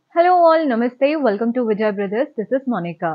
Hello all, Namaste. Welcome to Vijay Brothers. This is Monica.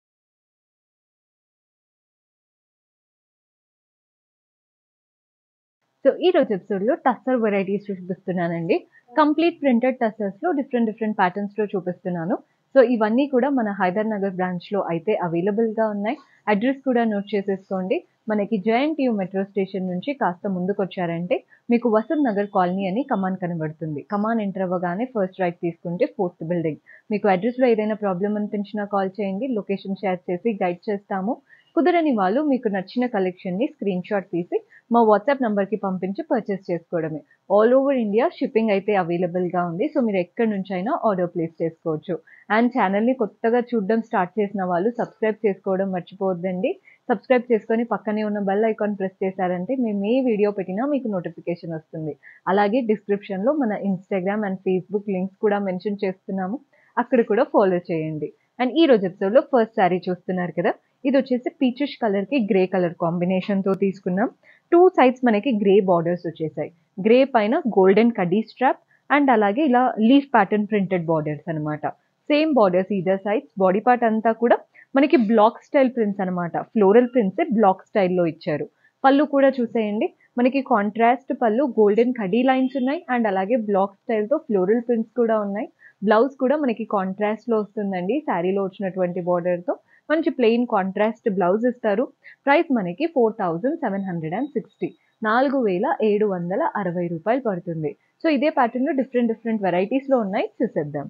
So ఈ రోజు episode లో tussar varieties చూపిస్తున్నానండి complete printed tussars లో different different patterns లో చూపిస్తున్నాను సో ఇవన్నీ కూడా మన హైదర్ నగర్ బ్రాంచ్ లో అయితే అవైలబుల్ గా ఉన్నాయి అడ్రస్ కూడా నోట్ చేసేసుకోండి మనకి జేఎన్టీయూ మెట్రో స్టేషన్ నుంచి కాస్త ముందుకు వచ్చారంటే మీకు వసంత్ నగర్ కాలనీ అని కమాన్ కనబడుతుంది కమాన్ ఎంటర్ అవ్వగానే ఫస్ట్ రైట్ తీసుకుంటే ఫోర్త్ బిల్డింగ్ మీకు అడ్రస్ లో ఏదైనా ప్రాబ్లం అనిపించినా కాల్ చేయండి లొకేషన్ షేర్ చేసి గైడ్ చేస్తాము కుదరని వాళ్ళు మీకు నచ్చిన కలెక్షన్ ని స్క్రీన్ షాట్ తీసి మా వాట్సాప్ నంబర్ కి పంపించి పర్చేస్ చేసుకోవడమే ఆల్ ఓవర్ ఇండియా షిప్పింగ్ అయితే అవైలబుల్ గా ఉంది సో మీరు ఎక్కడి నుంచి అయినా ఆర్డర్ ప్లేస్ చేసుకోవచ్చు అండ్ ఛానల్ ని కొత్తగా చూడడం స్టార్ట్ చేసిన వాళ్ళు సబ్స్క్రైబ్ చేసుకోవడం మర్చిపోవద్దండి సబ్స్క్రైబ్ చేసుకొని పక్కనే ఉన్న బెల్ ఐకాన్ ప్రెస్ చేశారంటే మేము ఏ వీడియో పెట్టినా మీకు నోటిఫికేషన్ వస్తుంది అలాగే డిస్క్రిప్షన్ లో మన ఇన్స్టాగ్రామ్ అండ్ ఫేస్బుక్ లింక్స్ కూడా మెన్షన్ చేస్తున్నాము అక్కడ కూడా ఫాలో చేయండి అండ్ ఈ రోజు ఎపిసోడ్ లో ఫస్ట్ శారీ చూస్తున్నారు కదా ఇది వచ్చేసి పీచిష్ కలర్ కి గ్రే కలర్ కాంబినేషన్ తో తీసుకున్నాం టూ సైడ్స్ మనకి గ్రే బార్డర్స్ వచ్చేసాయి గ్రే పైన గోల్డెన్ కడీ స్ట్రాప్ అండ్ అలాగే ఇలా లీఫ్ ప్యాటర్న్ ప్రింటెడ్ బార్డర్స్ అనమాట same borders either sides body part అంతా కూడా మనకి బ్లాక్ స్టైల్ ప్రింట్స్ అనమాట ఫ్లోరల్ ప్రింట్స్ బ్లాక్ స్టైల్లో ఇచ్చారు పళ్ళు కూడా చూసేయండి మనకి కాంట్రాస్ట్ పళ్ళు గోల్డెన్ కడీ లైన్స్ ఉన్నాయి అండ్ అలాగే బ్లాక్ స్టైల్తో ఫ్లోరల్ ప్రింట్స్ కూడా ఉన్నాయి బ్లౌజ్ కూడా మనకి కాంట్రాస్ట్ లో వస్తుందండి శారీలో వచ్చినటువంటి బార్డర్ తో మంచి ప్లెయిన్ కాంట్రాస్ట్ బ్లౌజ్ ఇస్తారు ప్రైస్ మనకి four thousand seven hundred and sixty నాలుగు వేల ఏడు వందల అరవై రూపాయలు పడుతుంది సో ఇదే ప్యాటర్న్ లో డిఫరెంట్ డిఫరెంట్ వెరైటీస్ లో ఉన్నాయి చూసేద్దాం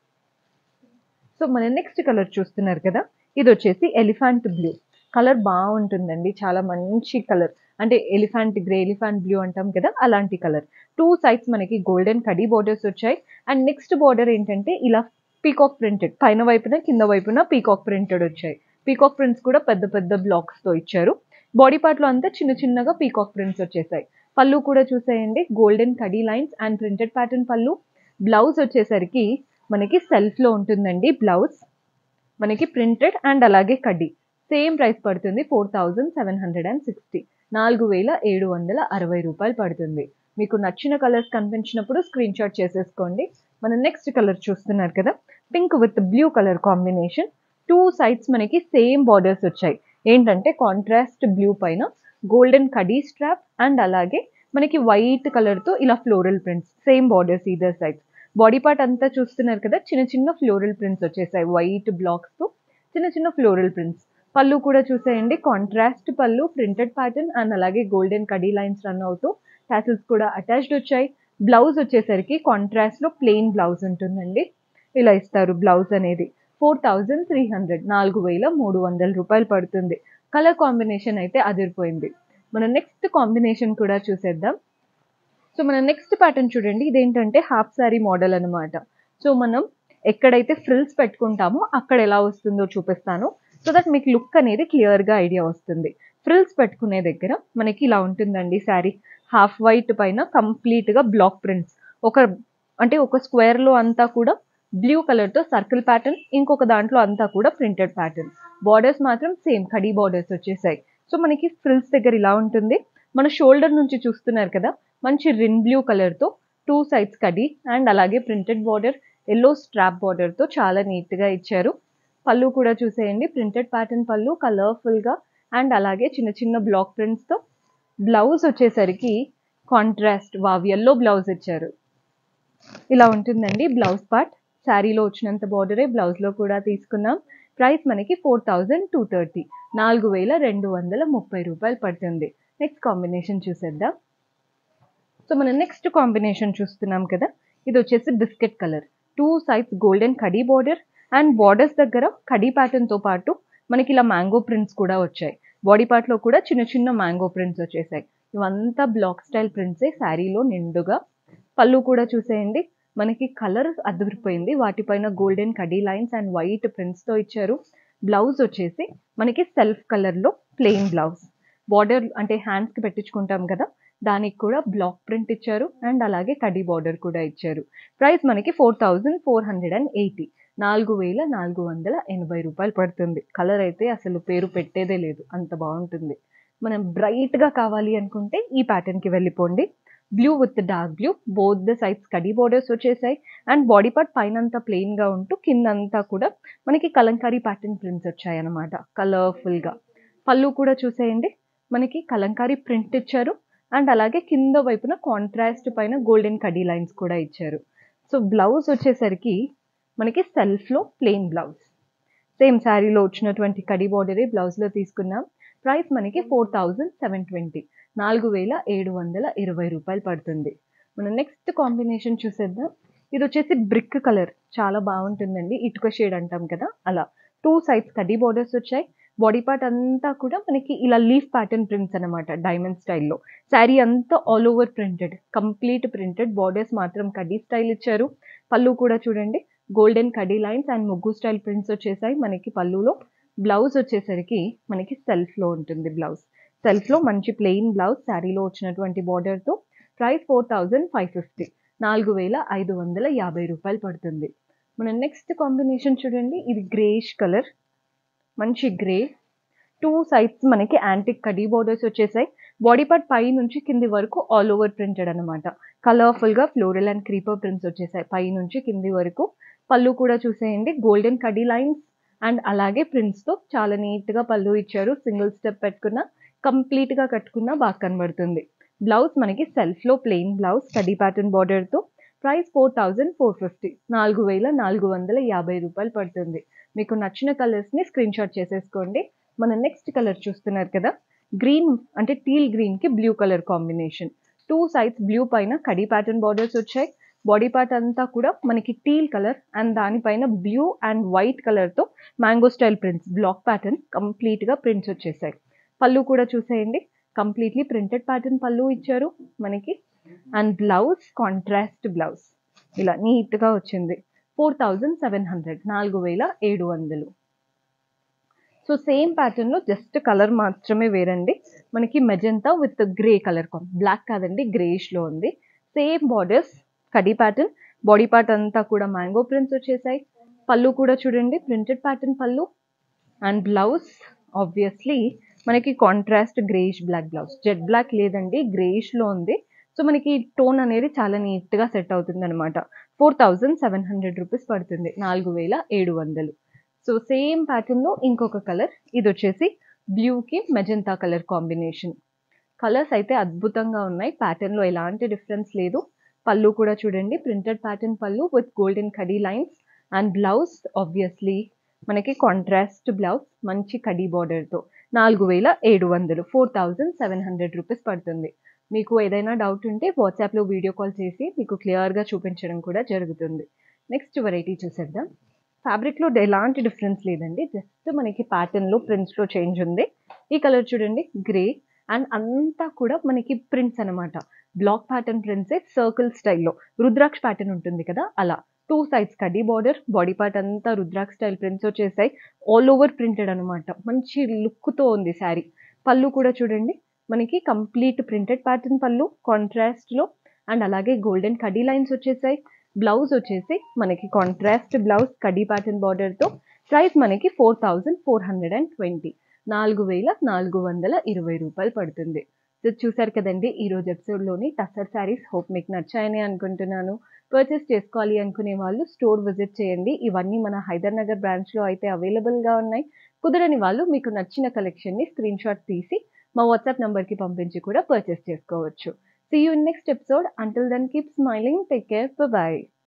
సో మన నెక్స్ట్ కలర్ చూస్తున్నారు కదా ఇది వచ్చేసి ఎలిఫెంట్ బ్లూ కలర్ బాగుంటుందండి చాలా మంచి కలర్ అంటే ఎలిఫెంట్ గ్రే ఎలిఫెంట్ బ్లూ అంటాం కదా అలాంటి కలర్ టూ సైడ్స్ మనకి గోల్డెన్ కడీ బోర్డర్స్ వచ్చాయి అండ్ నెక్స్ట్ బోర్డర్ ఏంటంటే ఇలా పీకాక్ ప్రింటెడ్ పైన వైపున కింద వైపున పీకాక్ ప్రింటెడ్ వచ్చాయి పీకాక్ ప్రింట్స్ కూడా పెద్ద పెద్ద బ్లాక్స్ తో ఇచ్చారు బాడీ పార్ట్ లో అంతా చిన్న చిన్నగా పీకాక్ ప్రింట్స్ వచ్చేసాయి పళ్ళు కూడా చూసేయండి గోల్డెన్ కడీ లైన్స్ అండ్ ప్రింటెడ్ ప్యాటర్న్ పళ్ళు బ్లౌజ్ వచ్చేసరికి మనకి సెల్ఫ్ లో ఉంటుందండి బ్లౌజ్ మనకి ప్రింటెడ్ అండ్ అలాగే కడ్డీ సేమ్ ప్రైస్ పడుతుంది four thousand seven hundred and sixty నాలుగు వేల ఏడు వందల అరవై రూపాయలు పడుతుంది మీకు నచ్చిన కలర్స్ కనిపించినప్పుడు స్క్రీన్ షాట్ చేసేసుకోండి మన నెక్స్ట్ కలర్ చూస్తున్నారు కదా pink with blue colour combination two sides మనకి సేమ్ బార్డర్స్ వచ్చాయి ఏంటంటే కాంట్రాస్ట్ బ్లూ పైన గోల్డెన్ కడీ స్ట్రాప్ అండ్ అలాగే మనకి వైట్ కలర్తో ఇలా floral prints same borders either sides body part అంతా చూస్తున్నారు కదా చిన్న చిన్న ఫ్లోరల్ ప్రింట్స్ వచ్చేసాయి వైట్ బ్లాక్స్తో చిన్న చిన్న ఫ్లోరల్ ప్రింట్స్ పళ్ళు కూడా చూసేయండి కాంట్రాస్ట్ పళ్ళు ప్రింటెడ్ ప్యాటర్న్ అండ్ అలాగే గోల్డెన్ కడీ లైన్స్ రన్ అవుతూ టాసిల్స్ కూడా అటాచ్డ్ వచ్చాయి బ్లౌజ్ వచ్చేసరికి కాంట్రాస్ట్ లో ప్లెయిన్ బ్లౌజ్ ఉంటుందండి ఇలా ఇస్తారు బ్లౌజ్ అనేది ఫోర్ థౌజండ్ త్రీ హండ్రెడ్ నాలుగు వేల మూడు వందల రూపాయలు పడుతుంది కలర్ కాంబినేషన్ అయితే అదిరిపోయింది మన నెక్స్ట్ కాంబినేషన్ కూడా చూసేద్దాం సో మన నెక్స్ట్ ప్యాటర్న్ చూడండి ఇదేంటంటే హాఫ్ శారీ మోడల్ అనమాట సో మనం ఎక్కడైతే ఫ్రిల్స్ పెట్టుకుంటామో అక్కడ ఎలా వస్తుందో చూపిస్తాను సో దట్ మీకు లుక్ అనేది క్లియర్గా ఐడియా వస్తుంది ఫ్రిల్స్ పెట్టుకునే దగ్గర మనకి ఇలా ఉంటుందండి శారీ హాఫ్ వైట్ పైన కంప్లీట్గా బ్లాక్ ప్రింట్స్ ఒక అంటే ఒక స్క్వేర్లో అంతా కూడా బ్లూ కలర్తో సర్కిల్ ప్యాటర్న్ ఇంకొక దాంట్లో అంతా కూడా ప్రింటెడ్ ప్యాటర్న్ బార్డర్స్ మాత్రం సేమ్ కడీ బార్డర్స్ వచ్చేసాయి సో మనకి ఫ్రిల్స్ దగ్గర ఇలా ఉంటుంది మన షోల్డర్ నుంచి చూస్తున్నారు కదా మంచి రిన్ బ్లూ కలర్తో టూ సైడ్స్ కడీ అండ్ అలాగే ప్రింటెడ్ బార్డర్ ఎల్లో స్ట్రాప్ బార్డర్తో చాలా నీట్గా ఇచ్చారు పళ్ళు కూడా చూసేయండి ప్రింటెడ్ ప్యాటర్న్ పళ్ళు కలర్ఫుల్గా అండ్ అలాగే చిన్న చిన్న బ్లాక్ ప్రింట్స్తో బ్లౌజ్ వచ్చేసరికి కాంట్రాస్ట్ వావ్ ఎల్లో బ్లౌజ్ ఇచ్చారు ఇలా ఉంటుందండి బ్లౌజ్ పార్ట్ శారీలో వచ్చినంత బార్డరే బ్లౌజ్లో కూడా తీసుకున్నాం ప్రైస్ మనకి ఫోర్ థౌజండ్ టూ థర్టీ నాలుగు వేల రెండు వందల ముప్పై రూపాయలు పడుతుంది నెక్స్ట్ కాంబినేషన్ చూసేద్దాం సో మనం నెక్స్ట్ కాంబినేషన్ చూస్తున్నాం కదా ఇది వచ్చేసి biscuit colour two sides golden కడీ బార్డర్ అండ్ బార్డర్స్ దగ్గర కడీ ప్యాటర్న్తో పాటు మనకి ఇలా మ్యాంగో ప్రింట్స్ కూడా వచ్చాయి బాడీ పార్ట్లో కూడా చిన్న చిన్న మ్యాంగో ప్రింట్స్ వచ్చేసాయి ఇవంతా బ్లాక్ స్టైల్ ప్రింట్సే శారీలో నిండుగా పళ్ళు కూడా చూసేయండి మనకి కలర్ అదిరిపోయింది వాటిపైన గోల్డెన్ కడీ లైన్స్ అండ్ వైట్ ప్రింట్స్తో ఇచ్చారు బ్లౌజ్ వచ్చేసి మనకి సెల్ఫ్ కలర్లో ప్లెయిన్ బ్లౌజ్ బార్డర్ అంటే హ్యాండ్స్కి పెట్టించుకుంటాం కదా దానికి కూడా బ్లాక్ ప్రింట్ ఇచ్చారు అండ్ అలాగే కడీ బార్డర్ కూడా ఇచ్చారు ప్రైస్ మనకి four thousand four hundred and eighty నాలుగు వేల నాలుగు వందల ఎనభై రూపాయలు పడుతుంది కలర్ అయితే అసలు పేరు పెట్టేదే లేదు అంత బాగుంటుంది మనం బ్రైట్గా కావాలి అనుకుంటే ఈ ప్యాటర్న్కి వెళ్ళిపోండి blue with dark blue both the sides కడీ బోర్డర్స్ వచ్చేసాయి అండ్ బాడీ పార్ట్ పైన అంతా ప్లెయిన్గా ఉంటూ కిందంతా కూడా మనకి కలంకారీ ప్యాటర్న్ ప్రింట్స్ వచ్చాయి అనమాట కలర్ఫుల్గా పళ్ళు కూడా చూసేయండి మనకి కలంకారీ ప్రింట్ ఇచ్చారు అండ్ అలాగే కింద వైపున కాంట్రాస్ట్ పైన గోల్డెన్ కడీ లైన్స్ కూడా ఇచ్చారు సో బ్లౌజ్ వచ్చేసరికి మనకి సెల్ఫ్లో ప్లెయిన్ బ్లౌజ్ సేమ్ శారీలో వచ్చినటువంటి కడీ బార్డరే బ్లౌజ్లో తీసుకున్నాం ప్రైస్ మనకి ఫోర్ థౌజండ్ సెవెన్ ట్వంటీ నాలుగు వేల ఏడు వందల ఇరవై రూపాయలు పడుతుంది మనం నెక్స్ట్ కాంబినేషన్ చూసేద్దాం ఇది వచ్చేసి బ్రిక్ కలర్ చాలా బాగుంటుందండి ఇటుక షేడ్ అంటాం కదా అలా టూ సైడ్స్ కడ్డీ బార్డర్స్ వచ్చాయి బాడీ పార్ట్ అంతా కూడా మనకి ఇలా లీఫ్ ప్యాటర్న్ ప్రింట్స్ అనమాట డైమండ్ స్టైల్లో శారీ అంతా all over printed complete printed borders మాత్రం కడ్డీ స్టైల్ ఇచ్చారు పళ్ళు కూడా చూడండి గోల్డెన్ కడీ లైన్స్ అండ్ ముగ్గు స్టైల్ ప్రింట్స్ వచ్చేసాయి మనకి పళ్ళులో బ్లౌజ్ వచ్చేసరికి మనకి సెల్ఫ్లో ఉంటుంది బ్లౌజ్ సెల్ఫ్లో మంచి ప్లెయిన్ బ్లౌజ్ శారీలో వచ్చినటువంటి బార్డర్తో price four thousand five fifty నాలుగు వేల ఐదు వందల యాభై రూపాయలు పడుతుంది మన నెక్స్ట్ కాంబినేషన్ చూడండి ఇది గ్రేష్ కలర్ మంచి గ్రే టూ సైడ్స్ మనకి యాంటిక్ కడీ బార్డర్స్ వచ్చేసాయి బాడీ పార్ట్ పై నుంచి కింది వరకు ఆల్ ఓవర్ ప్రింటెడ్ అనమాట కలర్ఫుల్గా ఫ్లోరల్ అండ్ క్రీపర్ ప్రింట్స్ వచ్చేసాయి పై నుంచి కింది వరకు పళ్ళు కూడా చూసేయండి గోల్డెన్ కడీ లైన్స్ అండ్ అలాగే ప్రింట్స్తో చాలా నీట్గా పళ్ళు ఇచ్చారు సింగిల్ స్టెప్ పెట్టుకున్న కంప్లీట్గా కట్టుకున్న బాగా కనబడుతుంది బ్లౌజ్ మనకి సెల్ఫ్లో ప్లెయిన్ బ్లౌజ్ కడీ ప్యాటర్న్ బార్డర్తో price four thousand four fifty నాలుగు వేల నాలుగు వందల యాభై రూపాయలు పడుతుంది మీకు నచ్చిన కలర్స్ని స్క్రీన్ షాట్ చేసేసుకోండి మన నెక్స్ట్ కలర్ చూస్తున్నారు కదా గ్రీన్ అంటే టీల్ గ్రీన్కి blue colour combination two sides blue పైన కడీ ప్యాటర్న్ బార్డర్స్ వచ్చాయి బాడీ పార్ట్ అంతా కూడా మనకి టీల్ కలర్ అండ్ దానిపైన బ్లూ అండ్ వైట్ కలర్తో mango style prints block pattern కంప్లీట్గా ప్రింట్స్ వచ్చేసాయి పళ్ళు కూడా చూసేయండి కంప్లీట్లీ ప్రింటెడ్ ప్యాటర్న్ పళ్ళు ఇచ్చారు మనకి అండ్ బ్లౌజ్ కాంట్రాస్ట్ బ్లౌజ్ ఇలా నీట్గా వచ్చింది ఫోర్ థౌజండ్ సెవెన్ హండ్రెడ్ నాలుగు వేల ఏడు వందలు సో సేమ్ ప్యాటర్న్లో జస్ట్ కలర్ మాత్రమే వేరండి మనకి magenta with grey colour black కాదండి గ్రేష్లో ఉంది సేమ్ బార్డర్స్ కడీ ప్యాటర్న్ బాడీ పార్ట్ అంతా కూడా మ్యాంగో ప్రింట్స్ వచ్చేసాయి పళ్ళు కూడా చూడండి ప్రింటెడ్ ప్యాటర్న్ పళ్ళు అండ్ బ్లౌజ్ ఆబ్వియస్లీ మనకి contrast greyish black blouse jet black లేదండి గ్రేష్లో ఉంది సో మనకి టోన్ అనేది చాలా నీట్గా సెట్ అవుతుంది అనమాట four thousand seven hundred rupees పడుతుంది నాలుగు వేల ఏడు వందలు సో సేమ్ ప్యాటర్న్లో ఇంకొక కలర్ ఇది వచ్చేసి బ్లూకి మెజంతా కలర్ కాంబినేషన్ కలర్స్ అయితే అద్భుతంగా ఉన్నాయి ప్యాటర్న్లో ఎలాంటి డిఫరెన్స్ లేదు పళ్ళు కూడా చూడండి ప్రింటెడ్ ప్యాటర్న్ పళ్ళు విత్ గోల్డెన్ కడీ లైన్స్ అండ్ బ్లౌజ్ ఆబ్వియస్లీ మనకి కాంట్రాస్ట్ బ్లౌజ్ మంచి కడీ బార్డర్తో నాలుగు వేల ఏడు వందలు four thousand seven hundred rupees పడుతుంది మీకు ఏదైనా డౌట్ ఉంటే వాట్సాప్లో వీడియో కాల్ చేసి మీకు క్లియర్గా చూపించడం కూడా జరుగుతుంది నెక్స్ట్ వెరైటీ చూసేద్దాం ఫ్యాబ్రిక్లో ఎలాంటి డిఫరెన్స్ లేదండి జస్ట్ మనకి ప్యాటర్న్లో ప్రింట్స్లో చేంజ్ ఉంది ఈ కలర్ చూడండి గ్రే అండ్ అంతా కూడా మనకి ప్రింట్స్ అనమాట బ్లాక్ ప్యాటర్న్ ప్రింట్సే సర్కిల్ స్టైల్లో రుద్రాక్ష ప్యాటర్న్ ఉంటుంది కదా అలా టూ సైడ్స్ కడీ బార్డర్ బాడీ పార్ట్ అంతా రుద్రాక్ష స్టైల్ ప్రింట్స్ వచ్చేసాయి ఆల్ ఓవర్ ప్రింటెడ్ అనమాట మంచి లుక్తో ఉంది శారీ పళ్ళు కూడా చూడండి మనకి కంప్లీట్ ప్రింటెడ్ ప్యాటర్న్ పళ్ళు కాంట్రాస్ట్లో అండ్ అలాగే గోల్డెన్ కడీ లైన్స్ వచ్చేసాయి బ్లౌజ్ వచ్చేసి మనకి కాంట్రాస్ట్ బ్లౌజ్ కడీ ప్యాటర్న్ బార్డర్తో ప్రైస్ మనకి four thousand four hundred and twenty నాలుగు వేల నాలుగు వందల ఇరవై రూపాయలు పడుతుంది సో చూసారు కదండి ఈరోజు ఎపిసోడ్లోని టసర్ శారీస్ హోప్ మీకు నచ్చాయని అనుకుంటున్నాను పర్చేస్ చేసుకోవాలి అనుకునే వాళ్ళు స్టోర్ విజిట్ చేయండి ఇవన్నీ మన హైదర్ నగర్ బ్రాంచ్లో అయితే అవైలబుల్గా ఉన్నాయి కుదరని వాళ్ళు మీకు నచ్చిన కలెక్షన్ని స్క్రీన్ షాట్ తీసి మా వాట్సాప్ నెంబర్కి పంపించి కూడా పర్చేస్ చేసుకోవచ్చు see you next episode until then keep smiling take care bye